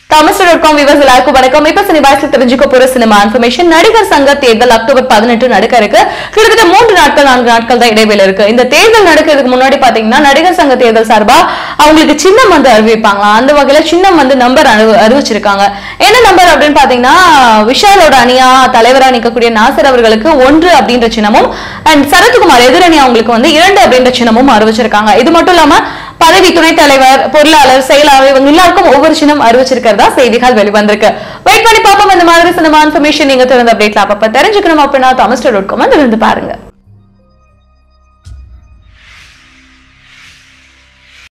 Tamil dot com viewers எல்லாருக்கும் வணக்கம் இப்ப சினிமாஸ்ல தெரிஞ்சுக்க போற சினிமா இன்ஃபர்மேஷன் நடிகர் சங்க தேர்தல் அக்டோபர் பதினெட்டு நடக்க இருக்கு கிட்டத்தட்ட மூன்று நாட்கள் நான்கு நாட்கள் தான் இடைவேளை இருக்கு இந்த தேர்தல் நடக்கிறதுக்கு முன்னாடி பாத்தீங்கன்னா நடிகர் சங்க தேர்தல் சார்பா அவங்களுக்கு சின்னம் வந்து அறிவிப்பாங்களாம் அந்த வகையில சின்னம் வந்து நம்பர் அறிவிச்சிருக்காங்க என்ன நம்பர் அப்படின்னு பாத்தீங்கன்னா விஷாலோட அணியா தலைவரா நிற்கக்கூடிய நாசர் அவர்களுக்கு ஒன்று அப்படின்ற சின்னமும் அண்ட் சரத்குமார் எதிரணி அவங்களுக்கு வந்து இரண்டு அப்படின்ற சின்னமும் அறிவிச்சிருக்காங்க இது மட்டும் இல்லாம பதவி துணைத் தலைவர் பொருளாளர் செயலாளர் இவங்க எல்லாருக்கும் ஒவ்வொரு சின்னம் அறிவிச்சிருக்கிறதா செய்திகள் வெளிவந்திருக்கு வெயிட் பண்ணி பார்ப்போம் இந்த மாதிரி சினிமா இன்ஃபர்மேஷன் நீங்க திறந்த அப்டேட்ல அப்பப்ப தெரிஞ்சுக்கணும் அப்படின்னா தமிஸ்டர் டாட் காம் இருந்து பாருங்க